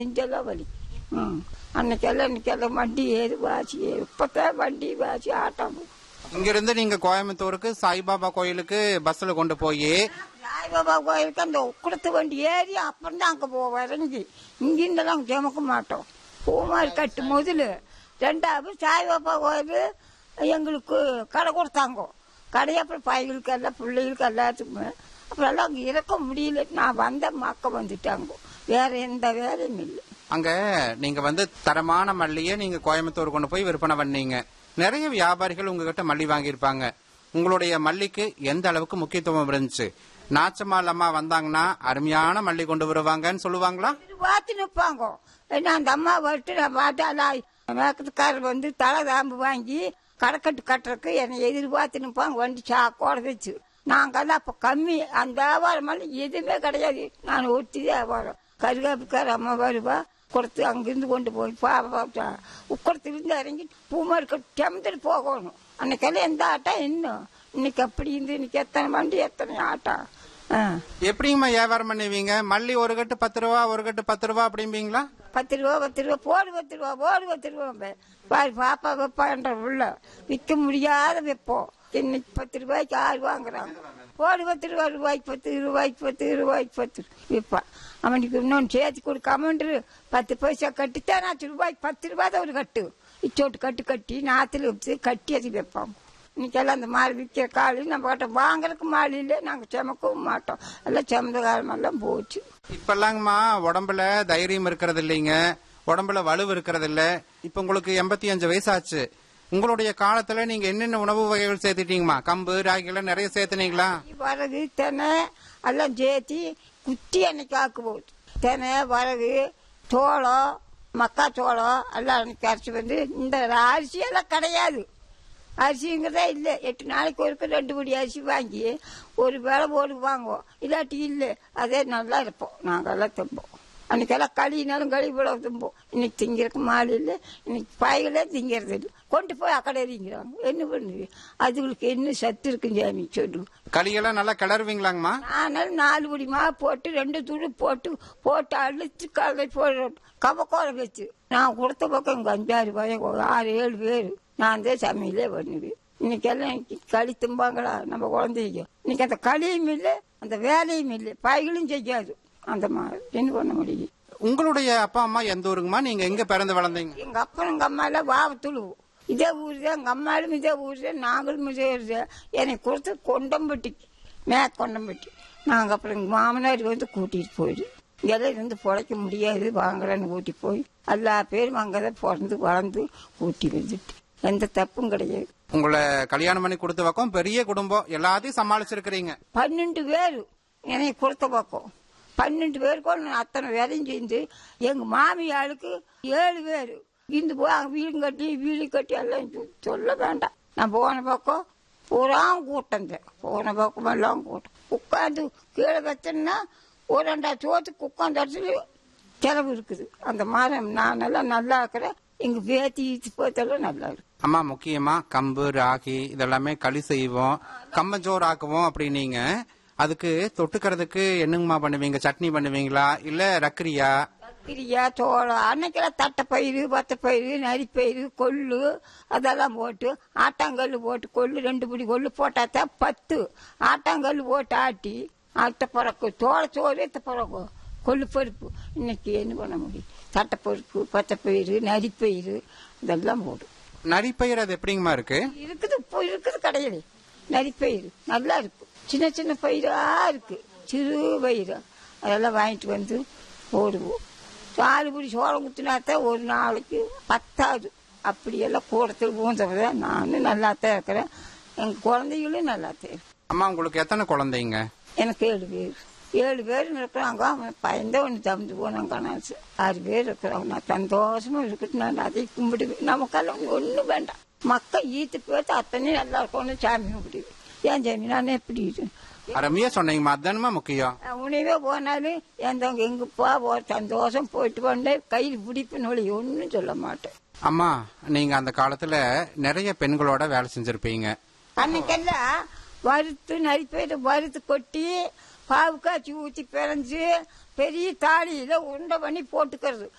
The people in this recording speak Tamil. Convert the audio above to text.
நெஞ்செல்லாம் வலி ம் அன்னைக்கெல்லாம் இன்னைக்கெல்லாம் வண்டி ஏறி வாசி இப்பதான் வண்டி வாசி ஆட்டம் இங்கிருந்து நீங்க கோயம்புத்தூருக்கு சாய்பாபா கோயிலுக்கு பஸ்ல கொண்டு போய் சாய்பாபா கோயிலுக்கு அந்த உக்குடத்து வண்டி ஏறி அப்புறம் தான் அங்கே போவோம் இறங்கி இங்கிருந்தெல்லாம் சுமக்க மாட்டோம் பூமாரி கட்டு முதல்ல ரெண்டாவது சாய்பாபா கோயில் எங்களுக்கு கடை கொடுத்தாங்க கடை அப்புறம் பையங்களுக்கு எல்லாம் பிள்ளைகளுக்கு எல்லாத்துக்குமே அப்புறம் எல்லாம் அங்கே இருக்க முடியல நான் வந்த மக்க வந்துட்டாங்க வேற எந்த வேலையும் இல்லை அங்க நீங்க வந்து தரமான மல்லியை நீங்க கோயம்புத்தூர் கொண்டு போய் விற்பனை பண்ணீங்க நிறைய வியாபாரிகள் உங்ககிட்ட மல்லி வாங்கியிருப்பாங்க உங்களுடைய மல்லிக்கு எந்த அளவுக்கு முக்கியத்துவம் இருந்துச்சு நாச்சம்மாள் அம்மா வந்தாங்கன்னா அருமையான மல்லி கொண்டு வருவாங்கன்னு சொல்லுவாங்களா பார்த்து நிற்பாங்க ஏன்னா அந்த அம்மா வந்துட்டு நான் பார்த்தாலாம் மேக்கத்துக்காரர் வந்து தலை தாம்பு வாங்கி கடைக்கட்டு கட்டுறதுக்கு என்னை எதிர்பார்த்து நிற்பாங்க வண்டி சாக்கோட வச்சு நாங்கெல்லாம் அப்போ கம்மி அந்த வியாபாரம் எல்லாம் எதுவுமே கிடையாது நான் ஒருத்தி வியாபாரம் கருகாப்புக்கார அம்மா வருவா கொடுத்து அங்கிருந்து கொண்டு போய் பாப்பா உக்கடத்துலேருந்து இறங்கி பூமாருக்கு டெமத்துட்டு போகணும் அன்னைக்கெல்லாம் எந்த ஆட்டம் இன்னும் இன்னைக்கு அப்படி இருந்து இன்னைக்கு எத்தனை வண்டி எத்தனை ஆட்டம் ஆ எப்படிங்கம்மா வியாபாரம் பண்ணுவீங்க மல்லி ஒரு கட்டு பத்து ரூபா ஒரு கட்டு பத்து ரூபா அப்படிம்பீங்களா பத்து ரூபா பத்து ரூபா போடு பத்து ரூபா போடு பத்து ரூபா பாரு பாப்பா வைப்பான்ற உள்ள விற்க முடியாத வைப்போம் இன்னைக்கு பத்து ரூபாய்க்கு ஆறு வாங்குறாங்க போடு பத்து ரூபா ரூபாய்க்கு பத்து ரூபாய்க்கு பத்து ரூபாய்க்கு பத்து விற்பான் அவனுக்கு இன்னொன்று சேர்த்து கொடு கமெண்ட்ரு பத்து பைசா கட்டித்தான் நாற்று ரூபாய்க்கு பத்து ரூபா தான் ஒரு கட்டு இச்சோட்டு கட்டு கட்டி நாற்றுல வச்சு கட்டி அது வைப்பாங்க இன்னைக்கெல்லாம் அந்த மாடு விற்கிற காலி நம்ம கிட்ட வாங்குறதுக்கு மாடு இல்லை நாங்கள் சுமக்கவும் மாட்டோம் எல்லாம் சுமந்த காலமெல்லாம் போச்சு இப்பெல்லாங்கம்மா உடம்புல தைரியம் இருக்கிறது இல்லைங்க உடம்புல வலு இருக்கிறது இல்ல இப்ப உங்களுக்கு எண்பத்தி அஞ்சு வயசாச்சு உங்களுடைய காலத்துல நீங்க என்னென்ன உணவு வகைகள் சேர்த்துட்டீங்கம்மா கம்பு ராகிலாம் நிறைய சேர்த்துனீங்களா வரகு தெனை எல்லாம் சேர்த்து குத்தி அன்னைக்கு ஆக்கு போகுது தெனை வரகு சோளம் மக்காச்சோளம் எல்லாம் அன்னைக்கு அரிசி வந்து இந்த அரிசி எல்லாம் கிடையாது அரிசிங்கிறதே இல்லை எட்டு நாளைக்கு ஒருக்க ரெண்டு படி அரிசி வாங்கி ஒரு வேலை போடு வாங்குவோம் இல்லாட்டி இல்லை அதே நல்லா இருப்போம் நாங்கெல்லாம் திம்போம் அன்னைக்கெல்லாம் களினாலும் களி போல திம்போம் இன்னைக்கு திங்கிறதுக்கு மாடு இல்லை இன்னைக்கு பாய்களே திங்கிறது இல்லை கொண்டு போய் அக்கடை எறிங்கிறாங்க என்ன பண்ணுது அதுகளுக்கு என்ன சத்து இருக்குன்னு சாமி சொல்லு களியெல்லாம் நல்லா கிளறுவீங்களாங்கம்மா ஆனால் நாலு படி மாவு போட்டு ரெண்டு துணி போட்டு போட்டு அழிச்சு கலை போடுறோம் கவக்கோலை வச்சு நான் கொடுத்த பக்கம் இங்கே அஞ்சாறு பையன் ஒரு ஆறு ஏழு பேர் நான் தான் சமையலே பண்ணுவேன் இன்னைக்கெல்லாம் இன்னைக்கு களி தும்பாங்களா நம்ம குழந்தைங்க இன்னைக்கு அந்த களியும் இல்லை அந்த வேலையும் இல்லை பைகளும் செய்யாது அந்த மாதிரி என்ன பண்ண முடியும் உங்களுடைய அப்பா அம்மா எந்த ஊருங்கம்மா நீங்க எங்க பிறந்து வளர்ந்தீங்க எங்க அப்பா எங்க அம்மா எல்லாம் வாவத்துழு இதே ஊர் தான் எங்க அம்மாலும் இதே ஊர் தான் நாங்களும் இதே ஊர் தான் எனக்கு கொடுத்து கொண்டம்பட்டிக்கு மே கொண்டம்பட்டி நாங்கள் அப்புறம் எங்கள் மாமனார் வந்து கூட்டிட்டு போயிடு இங்கெல்லாம் இருந்து பிழைக்க முடியாது வாங்கலன்னு கூட்டி போய் எல்லா பேரும் அங்கே தான் பிறந்து வளர்ந்து கூட்டி வந்துட்டு எந்த தப்பும் கிடையாது உங்களை கல்யாணம் பண்ணி கொடுத்த பக்கம் பெரிய குடும்பம் எல்லாத்தையும் சமாளிச்சிருக்கிறீங்க பன்னெண்டு பேர் எனக்கு கொடுத்த பக்கம் பன்னெண்டு பேருக்கும் நான் அத்தனை வேலையும் செஞ்சு எங்க மாமியாளுக்கு ஏழு பேர் இந்து போய் அங்க வீடு கட்டி வீடு கட்டி எல்லாம் சொ- சொல்ல வேண்டாம் நான் போன பக்கம் பூரா கூட்டம் தான் போன பக்கம் எல்லாம் கூட்டம் உட்காந்து கீழே வச்சேன்னா ஒரு ரெண்டா சோத்துக்கு உட்காந்து இடத்துல செலவு இருக்குது அந்த மாதிரி நான் எல்லாம் நல்லா இருக்கிறேன் எங்க பேத்தி போத்தெல்லாம் நல்லா இருக்கு அம்மா முக்கியமா கம்பு ராகி இதெல்லாமே களி செய்வோம் கம்மஞ்சோறு ஆக்குவோம் அப்படின்னீங்க அதுக்கு தொட்டுக்கிறதுக்கு என்னங்கம்மா பண்ணுவீங்க சட்னி பண்ணுவீங்களா இல்ல ரக்கரியா கத்திரியா சோளம் அன்னைக்கெல்லாம் தட்டைப்பயிறு பத்தைப்பயிறு நரிப்பயிறு கொள்ளு அதெல்லாம் போட்டு ஆட்டாங்கல் போட்டு கொள்ளு ரெண்டு பிடி கொள்ளு போட்டா தான் பத்து ஆட்டாங்கல் போட்டு ஆட்டி அத்தை பிறகு தோள சோறு இத்த பிறகு கொள்ளு பருப்பு இன்னைக்கு என்ன பண்ண முடியும் தட்டைப்பருப்பு பத்தைப்பயிறு நரிப்பயிறு இதெல்லாம் போடும் நரிப்பயிர் அது எப்படிங்கம்மா இருக்கு இருக்குது இப்போ இருக்குது கடையில் நரிப்பயிறு நல்லா இருக்கு சின்ன சின்ன பயிரா இருக்கு சிறு பயிறு அதெல்லாம் வாங்கிட்டு வந்து போடுவோம் நாலு பிடி சோளம் குத்தினாத்தான் ஒரு நாளைக்கு பத்தாது அப்படியெல்லாம் கூடத்தில் பூந்தவதான் நானும் நல்லா தான் இருக்கிறேன் எங்கள் குழந்தைகளும் நல்லா தான் இருக்கு அம்மா உங்களுக்கு எத்தனை குழந்தைங்க எனக்கு ஏழு பேர் ஏழு பேர் இருக்கிறாங்க அவன் பயந்த ஒன்று தந்து போனான் கணாச்சு ஆறு பேர் இருக்கிறாங்க நான் சந்தோஷமா இருக்கட்டும் நான் அதை கும்பிடுவேன் நமக்கெல்லாம் ஒன்றும் வேண்டாம் மக்கள் ஈத்து பேத்து அத்தனையும் நல்லா இருக்கணும்னு சாமி கும்பிடுவேன் ஏன் சாமி நான் எப்படி இரு அருமையா சொன்னீங்கம்மா அதுதானமா முக்கியம் உனையவே போனாலும் எந்த எங்க போ போ சந்தோஷம் போயிட்டு வந்தேன் கையில் பிடிப்பு நொழி ஒன்றும் சொல்ல மாட்டேன் அம்மா நீங்க அந்த காலத்துல நிறைய பெண்களோட வேலை செஞ்சிருப்பீங்க அன்னைக்கெல்லாம் வறுத்து நரிப்பயிறு வறுத்து கொட்டி பாவு காய்ச்சி ஊற்றி பிணைஞ்சு பெரிய தாலியில் உருண்டை பண்ணி போட்டுக்கிறது